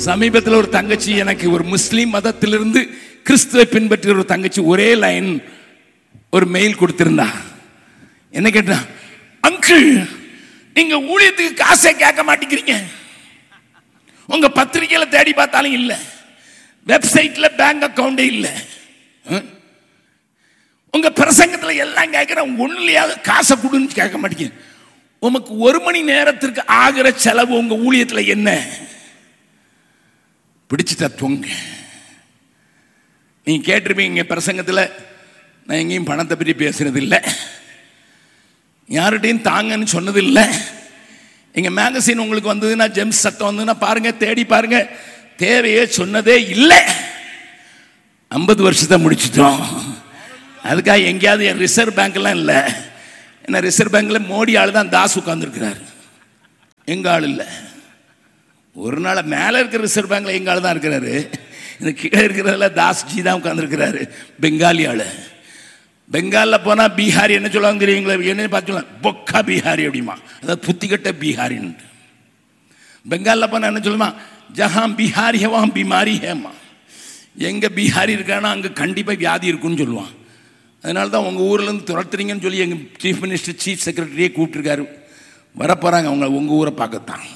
சமீபத்தில் ஒரு தங்கச்சி எனக்கு ஒரு முஸ்லீம் மதத்திலிருந்து கிறிஸ்துவை பின்பற்றுகிற ஒரு தங்கச்சி ஒரே லைன் ஒரு மெயில் கொடுத்திருந்தா என்ன கேட்டா அங்கிள் நீங்க ஊழியத்துக்கு காசே கேட்க மாட்டேங்கிறீங்க உங்க பத்திரிக்கையில தேடி பார்த்தாலும் இல்ல வெப்சைட்ல பேங்க் அக்கவுண்டே இல்ல ஹம்? உங்க பிரசங்கத்துல எல்லாம் கேட்கிறேன் ஒண்ணுலயாவது காசை கொடுன்னு கேட்க மாட்டேங்க உமக்கு ஒரு மணி நேரத்திற்கு ஆகிற செலவு உங்க ஊழியத்துல என்ன பிடிச்சிட்டா தொங்க நீங்க கேட்டிருப்பீங்க பிரசங்கத்துல நான் எங்கேயும் பணத்தை பற்றி பேசுறது இல்லை யார்கிட்டையும் தாங்கன்னு சொன்னது இல்லை எங்க மேகசின் உங்களுக்கு வந்ததுன்னா ஜெம்ஸ் சத்தம் வந்ததுன்னா பாருங்க தேடி பாருங்க தேவையே சொன்னதே இல்லை ஐம்பது வருஷத்தை முடிச்சிட்டோம் அதுக்காக எங்கேயாவது என் ரிசர்வ் பேங்க்லாம் இல்லை என்ன ரிசர்வ் பேங்க்ல மோடி ஆள் தான் தாஸ் உட்காந்துருக்கிறார் எங்க ஆள் இல்லை ஒரு நாள் மேலே இருக்கிற ரிசர்வ் பேங்க்ல எங்க ஆள் தான் இருக்கிறாரு இந்த கீழே இருக்கிறதுல தாஸ்ஜி தான் உட்காந்துருக்கிறாரு பெங்காலி ஆள் பெங்காலில் போனால் பீகாரி என்ன சொல்லுவாங்க தெரியுங்களா என்ன பார்த்து சொல்லுவாங்க பொக்கா பீகாரி அப்படிமா அதாவது புத்திக்கட்ட பீகாரின்னு பெங்காலில் போனால் என்ன சொல்லுமா ஜஹாம் பீகாரி ஹேவாம் பிமாரி ஹேமா எங்கே பீகாரி இருக்கானா அங்கே கண்டிப்பாக வியாதி இருக்குன்னு சொல்லுவான் அதனால தான் உங்கள் ஊர்லேருந்து துரத்துறீங்கன்னு சொல்லி எங்கள் சீஃப் மினிஸ்டர் சீஃப் செக்ரட்டரியே கூப்பிட்டுருக்காரு வரப்போகிறாங்க அவங்க உங்கள் ஊரை பார்க்கத்தான்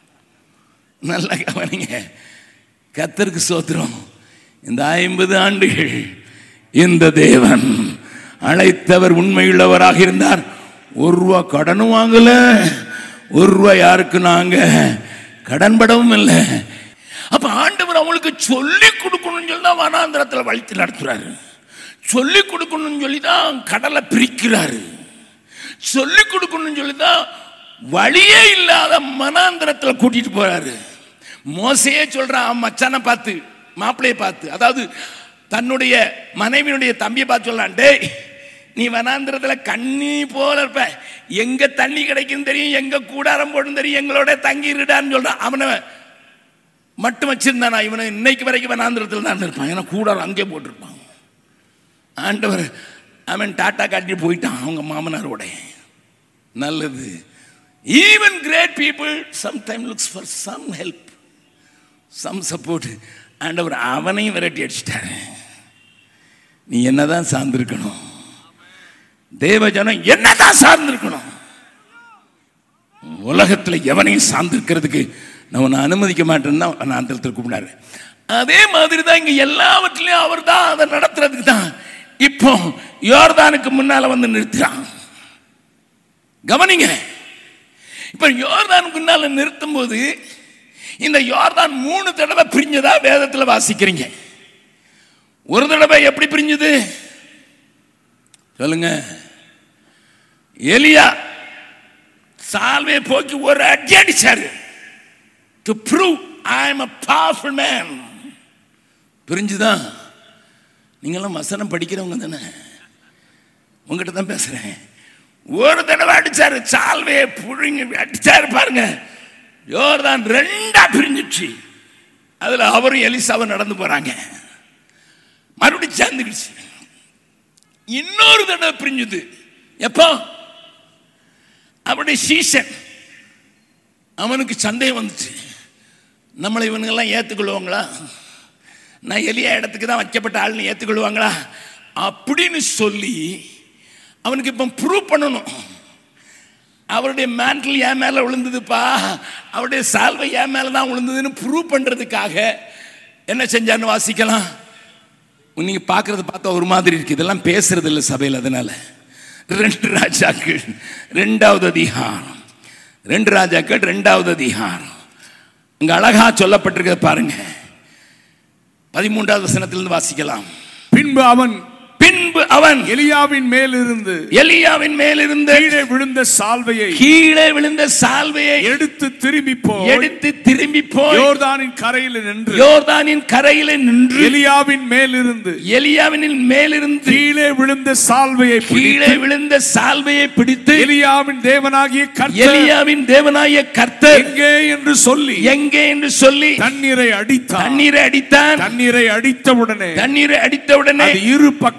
நல்லா கவனிங்க கத்தருக்கு சோத்திரம் இந்த ஐம்பது ஆண்டுகள் இந்த தேவன் அழைத்தவர் உண்மையுள்ளவராக இருந்தார் ஒரு ரூபா கடனும் வாங்கல ஒரு ரூபா யாருக்கு நாங்க கடன்படவும் இல்லை அப்ப ஆண்டவர் அவங்களுக்கு சொல்லி கொடுக்கணும்னு சொல்லி தான் வனாந்திரத்தில் வழித்து நடத்துறாரு சொல்லி கொடுக்கணும்னு சொல்லி தான் கடலை பிரிக்கிறாரு சொல்லி கொடுக்கணும்னு சொல்லி தான் வழியே இல்லாத மனாந்திரத்தில் கூட்டிட்டு போறாரு மோசையே சொல்றான் மச்சானை பார்த்து மாப்பிளையை பார்த்து அதாவது தன்னுடைய மனைவியினுடைய தம்பியை பார்த்து சொல்லலாம் டேய் நீ வனாந்திரத்துல கண்ணி போல இருப்ப எங்க தண்ணி கிடைக்கும் தெரியும் எங்க கூடாரம் போடும் தெரியும் எங்களோட தங்கி இருடான்னு சொல்றான் அவனை மட்டும் வச்சிருந்தானா இவனை இன்னைக்கு வரைக்கும் வனாந்திரத்தில் தான் இருப்பான் ஏன்னா கூடாரம் அங்கே போட்டிருப்பான் ஆண்டவர் அவன் டாட்டா காட்டி போயிட்டான் அவங்க மாமனாரோட நல்லது even great people sometime looks for some help some support ஆண்டவர் அவனையும் விரட்டி அடிச்சிட்டாரு நீ என்னதான் சார்ந்திருக்கணும் தேவஜனம் என்னதான் சார்ந்திருக்கணும் உலகத்தில் எவனையும் சார்ந்திருக்கிறதுக்கு நான் உன்னை அனுமதிக்க மாட்டேன்னு தான் நான் அந்த இடத்துல கூப்பிடாரு அதே மாதிரி தான் இங்க எல்லாவற்றிலையும் அவர் தான் அதை நடத்துறதுக்கு தான் இப்போ யோர்தானுக்கு முன்னால வந்து நிறுத்துறான் கவனிங்க இப்ப யோர்தானுக்கு முன்னால நிறுத்தும் போது இந்த யோர்தான் மூணு தடவை பிரிஞ்சதா வேதத்துல வாசிக்கிறீங்க ஒரு தடவை எப்படி பிரிஞ்சது சொல்லுங்க எலியா சால்வையை போக்கி ஒரு அடி அடிச்சாரு to prove I am a powerful man பிரிஞ்சுதான் நீங்களாம் வசனம் படிக்கிறவங்க தானே உங்ககிட்ட தான் பேசுறேன் ஒரு தடவை அடிச்சாரு சால்வையை புழுங்கி அடிச்சாரு பாருங்க யோர்தான் ரெண்டா பிரிஞ்சிச்சு அதுல அவரும் எலிசாவும் நடந்து போறாங்க மறுபடியும் சேர்ந்துக்கிடுச்சு இன்னொரு தடவை பிரிஞ்சுது எப்போ அவருடைய சீசன் அவனுக்கு சந்தேகம் வந்துச்சு நம்மளை இவனுங்கெல்லாம் ஏற்றுக்கொள்வாங்களா நான் எளிய இடத்துக்கு தான் வைக்கப்பட்ட ஆள்னு ஏற்றுக்கொள்வாங்களா அப்படின்னு சொல்லி அவனுக்கு இப்போ ப்ரூவ் பண்ணணும் அவருடைய மேண்டில் என் மேலே விழுந்ததுப்பா அவருடைய சால்வை என் மேலே தான் விழுந்ததுன்னு ப்ரூவ் பண்ணுறதுக்காக என்ன செஞ்சான்னு வாசிக்கலாம் நீங்க பார்க்கறது பார்த்தா ஒரு மாதிரி இருக்கு இதெல்லாம் பேசுறது இல்லை சபையில் அதனால ரெண்டு ராஜாக்கள் ரெண்டாவது அதிகாரம் ரெண்டு ராஜாக்கள் ரெண்டாவது அதிகாரம் இங்க அழகா சொல்லப்பட்டிருக்கிறது பாருங்க பதிமூன்றாவது வசனத்திலிருந்து வாசிக்கலாம் பின்பு அவன் பின்பு அவன் எலியாவின் மேலிருந்து எலியாவின் மேலிருந்து கீழே விழுந்த சால்வையை கீழே விழுந்த சால்வையை எடுத்து திரும்பி போய் எடுத்து திரும்பி போய் யோர்தானின் கரையில் நின்று யோர்தானின் கரையில நின்று எலியாவின் மேலிருந்து எலியாவின் மேலிருந்து கீழே விழுந்த சால்வையை கீழே பிடித்து விழுந்த சால்வையை பிடித்து எலியாவின் தேவனாகிய கர்த்தர் எலியாவின் தேவனாய கர்த்தர் எங்கே என்று சொல்லி எங்கே என்று சொல்லி தண்ணீரை அடித்தார் தண்ணீரை அடித்தான் தண்ணீரை அடித்தவுடனே தண்ணீரை அடித்தவுடனே அது இரு பக்கமும்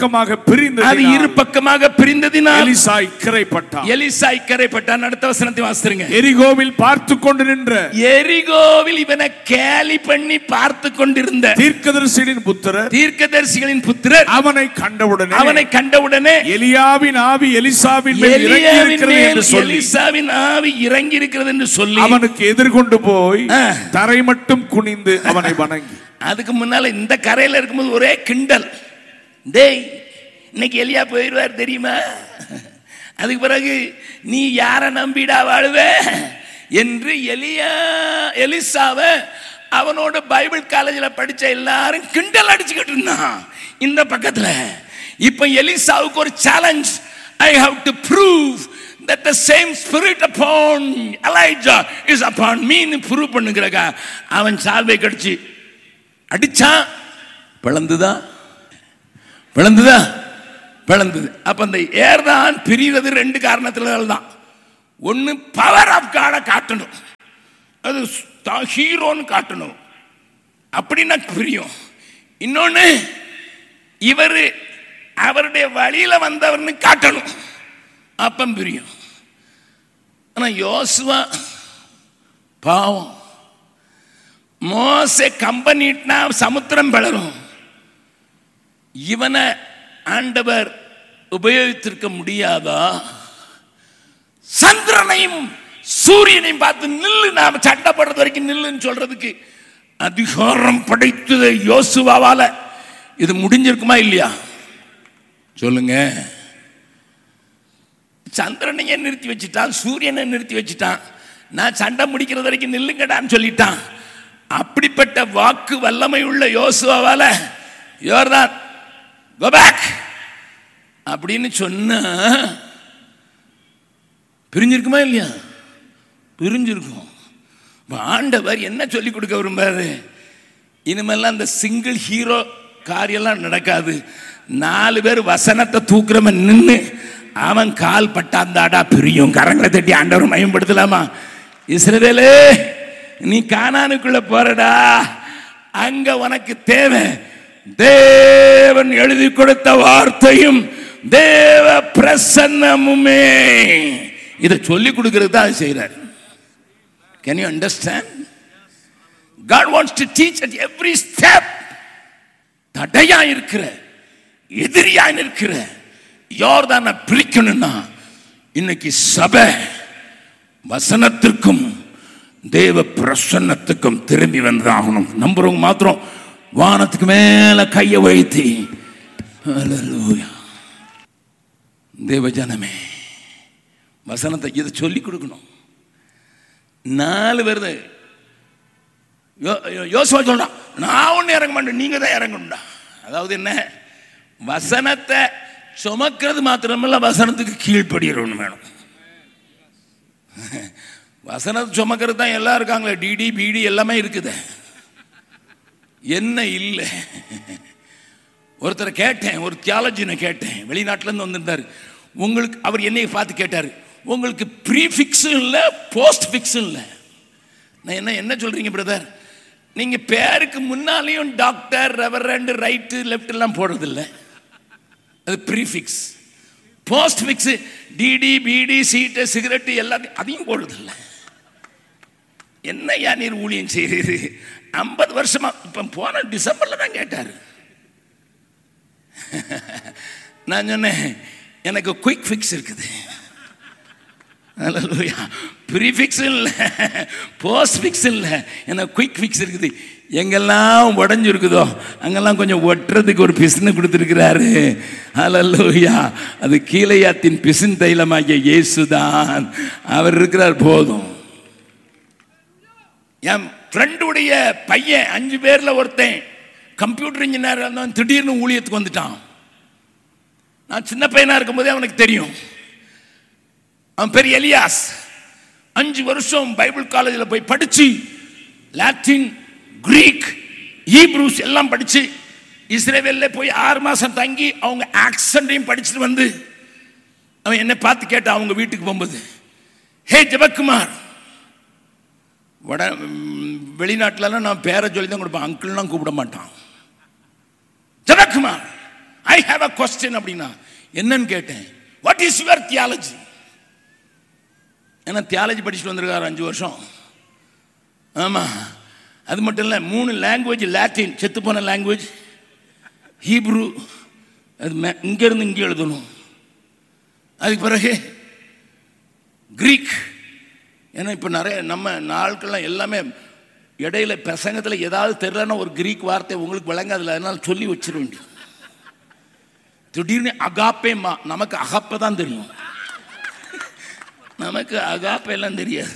பக்கமாக அது பிரிந்தது இரு பக்கமாக பிரிந்ததினால் எலிசா இக்கரைப்பட்டான் எலிசா இக்கரைப்பட்டான் அடுத்த வசனத்தை வாசிருங்க எரிகோவில் பார்த்து கொண்டு நின்ற எரிகோவில் இவனை கேலி பண்ணி பார்த்து கொண்டிருந்த தீர்க்கதரிசியின் புத்திரர் தீர்க்கதரிசிகளின் புத்திரர் அவனை கண்டவுடனே அவனை கண்டவுடனே எலியாவின் ஆவி எலிசாவின் மேல் இறங்கி எலியாவின் இருக்கிறது மேல் என்று சொல்லி எலிசாவின் ஆவி இறங்கி இருக்கிறது என்று சொல்லி அவனுக்கு எதிர்கொண்டு போய் ஆ. தரை மட்டும் குனிந்து அவனை வணங்கி அதுக்கு முன்னால இந்த கரையில இருக்கும்போது ஒரே கிண்டல் டேய் இன்னைக்கு எலியா போயிடுவார் தெரியுமா அதுக்கு பிறகு நீ யாரை நம்பிடா வாழுவ என்று எலியா எலிசாவை அவனோட பைபிள் காலேஜில் படிச்ச எல்லாரும் கிண்டல் அடிச்சுக்கிட்டு இருந்தான் இந்த பக்கத்துல இப்ப எலிசாவுக்கு ஒரு challenge I have to prove that the same spirit upon Elijah is upon me ன்னு ப்ரூவ் பண்ணுகிறக்கா அவன் சால்வை கடிச்சு அடிச்சான் பிளந்துதா பிளந்துதா பிளந்தது அப்ப அந்த ஏர்தான் பிரிவது ரெண்டு காரணத்தினால தான் ஒன்னு பவர் ஆஃப் காடை காட்டணும் அது ஹீரோன்னு காட்டணும் அப்படின்னா பிரியும் இன்னொன்னு இவர் அவருடைய வழியில வந்தவர்னு காட்டணும் அப்பம் பிரியும் ஆனா யோசுவா பாவம் மோசே கம்பனிட்னா சமுத்திரம் பிளரும் இவனை ஆண்டவர் உபயோகித்திருக்க முடியாதா சந்திரனையும் சூரியனையும் பார்த்து நில்லு நாம சண்டைப்படுறது வரைக்கும் நில்லுன்னு சொல்றதுக்கு அதிகாரம் படைத்தது யோசுவாவால இது முடிஞ்சிருக்குமா இல்லையா சொல்லுங்க சந்திரனையே நிறுத்தி வச்சுட்டான் சூரியனை நிறுத்தி வச்சுட்டான் நான் சண்டை முடிக்கிறது வரைக்கும் நில்லுங்கடான்னு சொல்லிட்டான் அப்படிப்பட்ட வாக்கு வல்லமை உள்ள யோசுவாவால யோர்தான் go back அப்படின்னு சொன்னா பிரிஞ்சிருக்குமா இல்லையா பிரிஞ்சிருக்கும் இப்ப ஆண்டவர் என்ன சொல்லி கொடுக்க விரும்பாரு இனிமேல்லாம் அந்த சிங்கிள் ஹீரோ காரியெல்லாம் நடக்காது நாலு பேர் வசனத்தை தூக்குறவன் நின்று அவன் கால் பட்டாந்தாடா பிரியும் கரங்களை தட்டி ஆண்டவர் மயம்படுத்தலாமா இஸ்ரவேலே நீ கானானுக்குள்ள போறடா அங்க உனக்கு தேவை தேவன் எழுதி கொடுத்த வார்த்தையும் தேவ பிரசன்னமுமே இதை சொல்லி கொடுக்கிறது தான் அது செய்கிறார் can you understand God wants to teach at every step தடையா இருக்கிற எதிரியா இருக்கிற யோர்தான பிரிக்கணும்னா இன்னைக்கு சபை வசனத்திற்கும் தேவ பிரசன்னத்துக்கும் திரும்பி வந்தாகணும் நம்புறவங்க மாத்திரம் வானத்துக்கு மேல கையை வைத்தி Hallelujah. தேவ ஜனமே வசனத்தை இதை சொல்லி கொடுக்கணும் நாலு பேர் தான் யோ- யோ- யோசுவா சொல்றான் நான் ஒன்றும் இறங்க மாட்டேன் நீங்க தான் இறங்கணும்டா அதாவது என்ன வசனத்தை சுமக்கிறது மாத்திரமல்ல வசனத்துக்கு கீழ்ப்படுகிறவனு வேணும் வசனத்தை சுமக்கிறது தான் எல்லாம் இருக்காங்களே டிடி பிடி எல்லாமே இருக்குது என்ன இல்லை ஒருத்தரை கேட்டேன் ஒரு தியாலஜினை கேட்டேன் வெளிநாட்டிலேருந்து வந்திருந்தார் உங்களுக்கு அவர் என்னை பார்த்து கேட்டார் உங்களுக்கு ப்ரீ ஃபிக்ஸும் இல்லை போஸ்ட் ஃபிக்ஸும் இல்லை நான் என்ன என்ன சொல்றீங்க பிரதர் நீங்க பேருக்கு முன்னாலேயும் டாக்டர் ரெவரண்ட் ரைட்டு லெஃப்ட் எல்லாம் போடுறதில்ல அது ப்ரீஃபிக்ஸ் போஸ்ட் ஃபிக்ஸ் டிடி பிடி சீட்டு சிகரெட்டு எல்லாத்தையும் அதையும் போடுறதில்ல என்னையா நீர் ஊழியம் செய்கிறீரு ஐம்பது வருஷமா இப்போ போன டிசம்பர்ல தான் கேட்டார் நான் சொன்னேன் எனக்கு குயிக் ஃபிக்ஸ் இருக்குது ப்ரீஃபிக்ஸ் இல்லை போஸ்ட் ஃபிக்ஸ் இல்லை எனக்கு குயிக் ஃபிக்ஸ் இருக்குது எங்கெல்லாம் உடஞ்சிருக்குதோ அங்கெல்லாம் கொஞ்சம் ஒட்டுறதுக்கு ஒரு பிசுன்னு கொடுத்துருக்கிறாரு ஹalleluya அது கீழையாத்தின் பிசின் தைலமாகிய இயேசுதான் அவர் இருக்கிறார் போதும் என் ஃப்ரெண்டுடைய பையன் அஞ்சு பேர்ல ஒருத்தன் கம்ப்யூட்டர் இன்ஜினியர் இருந்தவன் திடீர்னு ஊழியத்துக்கு வந்துட்டான் நான் சின்ன பையனா இருக்கும்போதே அவனுக்கு தெரியும் அவன் பெரிய எலியாஸ் அஞ்சு வருஷம் பைபிள் காலேஜில் போய் படிச்சு லாட்டின் கிரீக் ஈப்ரூஸ் எல்லாம் படிச்சு இஸ்ரேவேல்ல போய் ஆறு மாசம் தங்கி அவங்க ஆக்சண்டையும் படிச்சுட்டு வந்து அவன் என்னை பார்த்து கேட்டான் அவங்க வீட்டுக்கு போகும்போது ஹே ஜெபக்குமார் வட ம், வெளிநாட்டுலலாம் நான் பேரை சொல்லி தான் கொடுப்பேன் அங்கிள்லாம் கூப்பிட மாட்டான் Jebakumar I have a question அப்படின்னா என்னன்னு கேட்டேன் வாட் இஸ் யுவர் தியாலஜி ஏன்னா தியாலஜி படிச்சுட்டு வந்திருக்காரு அஞ்சு வருஷம் ஆமாம் அது மட்டும் இல்லை மூணு லாங்குவேஜ் லாட்டின் செத்து போன லாங்குவேஜ் ஹீப்ரு அது மே- இங்கேருந்து இங்கே எழுதணும் அதுக்கு பிறகு கிரீக் ஏன்னா இப்போ நிறைய நம்ம நாட்கள்லாம் எல்லாமே இடையில பிரசங்கத்தில் ஏதாவது தெரியலன்னா ஒரு கிரீக் வார்த்தை உங்களுக்கு விளங்காதுல அதனால சொல்லி வச்சிட வேண்டியது திடீர்னு அகாப்பே மா நமக்கு அகப்பை தான் தெரியும் நமக்கு அகாப்பை எல்லாம் தெரியாது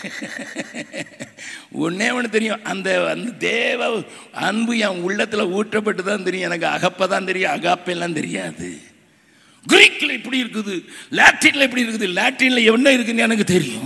ஒன்னே ஒன்று தெரியும் அந்த அந்த தேவ அன்பு என் உள்ளத்தில் ஊற்றப்பட்டு தான் தெரியும் எனக்கு அகப்பை தான் தெரியும் அகாப்பை எல்லாம் தெரியாது கிரீக்கில் இப்படி இருக்குது லாட்டின்ல இப்படி இருக்குது லாட்டின்ல என்ன இருக்குன்னு எனக்கு தெரியும்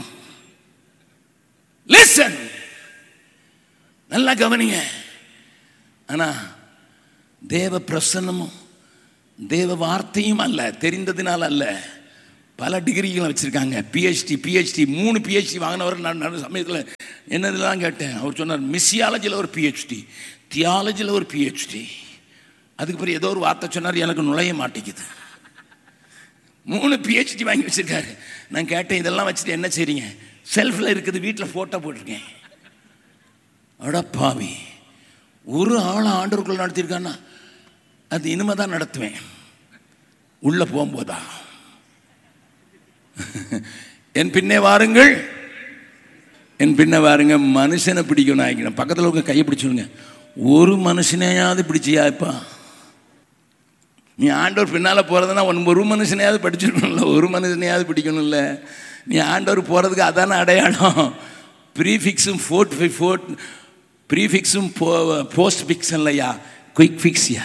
லிசன் நல்லா கவனிங்க ஆனா தேவ பிரசன்னமும் தேவ வார்த்தையும் அல்ல தெரிந்ததினால் அல்ல பல டிகிரிகளை வச்சிருக்காங்க பிஹெச்டி பிஹெச்டி மூணு பிஹெச்டி வாங்கினவர் நான் நடு சமயத்தில் என்னதெல்லாம் கேட்டேன் அவர் சொன்னார் மிஸ்ஸியாலஜியில் ஒரு பிஹெச்டி தியாலஜியில் ஒரு பிஹெச்டி அதுக்கு பிறகு ஏதோ ஒரு வார்த்தை சொன்னார் எனக்கு நுழைய மாட்டேங்குது மூணு பிஹெச்டி வாங்கி வச்சிருக்காரு நான் கேட்டேன் இதெல்லாம் வச்சுட்டு என்ன செய்றீங்க செல்ஃபில் இருக்குது வீட்டில் ஃபோட்டோ போட்டிருக்கேன் அட பாவி ஒரு ஆளை ஆண்டவருக்குள்ள நடத்தியிருக்கான்னா அது இனிமே தான் நடத்துவேன் உள்ள போகும்போதா என் பின்னே வாருங்கள் என் பின்ன வாருங்க மனுஷனை பிடிக்கணும் ஆகிக்கணும் பக்கத்தில் உங்க கையை பிடிச்சுடுங்க ஒரு மனுஷனையாவது பிடிச்சியா இப்பா நீ ஆண்டவர் பின்னால் போகிறதுனா ஒன் ஒரு மனுஷனையாவது படிச்சிருக்கணும்ல ஒரு மனுஷனையாவது பிடிக்கணும்ல நீ ஆண்டவர் போகிறதுக்கு அதான அடையாளம் ப்ரீஃபிக்ஸும் ஃபோர்ட் ஃபோர்ட் ப்ரீஃபிக்ஸும் போ போஸ்ட் ஃபிக்ஸ் இல்லையா குயிக் ஃபிக்ஸ்யா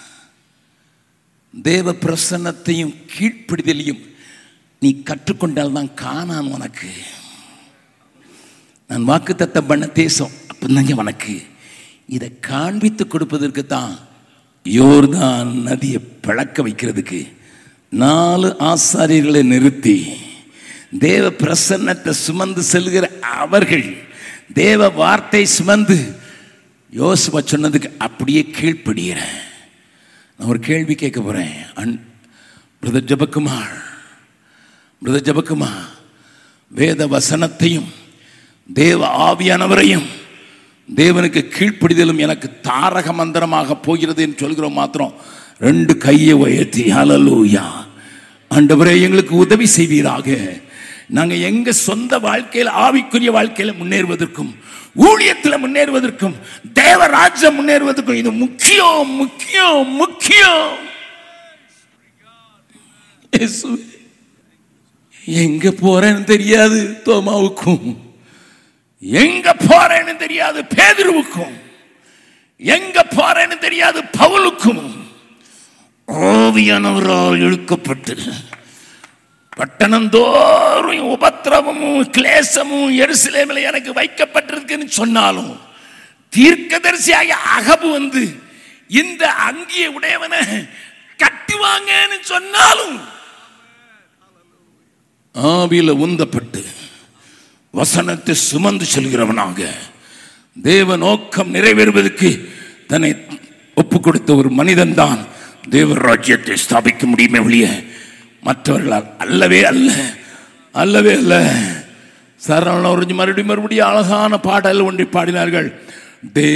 தேவ பிரசன்னத்தையும் கீழ்ப்பிடிதலையும் நீ கற்றுக்கொண்டால் தான் காணான் உனக்கு நான் வாக்குத்தத்தம் பண்ண தேசம் அப்பந்தாங்க உனக்கு இதை காண்பித்து கொடுப்பதற்கு தான் யோர்தான் நதியை பழக்க வைக்கிறதுக்கு நாலு ஆசாரியர்களை நிறுத்தி தேவ பிரசன்னத்தை சுமந்து செல்கிற அவர்கள் தேவ வார்த்தை சுமந்து யோசுவா சொன்னதுக்கு அப்படியே கீழ்ப்படுகிறேன் நான் ஒரு கேள்வி கேட்க போறேன் அன் பிரதர் ஜபக்குமார் பிரதர் ஜபக்குமார் வேத வசனத்தையும் தேவ ஆவியானவரையும் தேவனுக்கு கீழ்ப்படிதலும் எனக்கு தாரக மந்திரமாக போகிறது என்று சொல்கிறோம் மாத்திரம் ரெண்டு கையை உயர்த்தி ஹalleluya ஆண்டவரே எங்களுக்கு உதவி செய்வீராக நாங்க எங்க சொந்த வாழ்க்கையில் ஆவிக்குரிய வாழ்க்கையில முன்னேறுவதற்கும் ஊழியத்தில் முன்னேறுவதற்கும் தேவராஜ்யம் முன்னேறுவதற்கும் இது முக்கியம் முக்கியம் முக்கியம் இயேசுவே, எங்க போறேன்னு தெரியாது தோமாவுக்கும் எங்க போறேன்னு தெரியாது பேதுருவுக்கும் எங்க போறேன்னு தெரியாது பவுலுக்கும் ஓவியானவரால் இழுக்கப்பட்டு பட்டணந்தோறும் உபத்திரவமும் கிளேசமும் எருசலேமில் எனக்கு வைக்கப்பட்டிருக்குன்னு சொன்னாலும் தீர்க்கதரிசியாக அகபு வந்து இந்த அங்கிய உடையவனை கட்டுவாங்கன்னு சொன்னாலும் ஆவியில உந்தப்பட்டு வசனத்தை சுமந்து செல்கிறவனாக தேவ நோக்கம் நிறைவேறுவதற்கு தன்னை ஒப்பு கொடுத்த ஒரு மனிதன் தான் தேவ ராஜ்யத்தை ஸ்தாபிக்க முடியுமே ஒழிய மற்றவர்களால் அல்லவே அல்ல அல்லவே அல்ல சரண மறுபடியும் மறுபடியும் அழகான பாடல் ஒன்றை பாடினார்கள் தே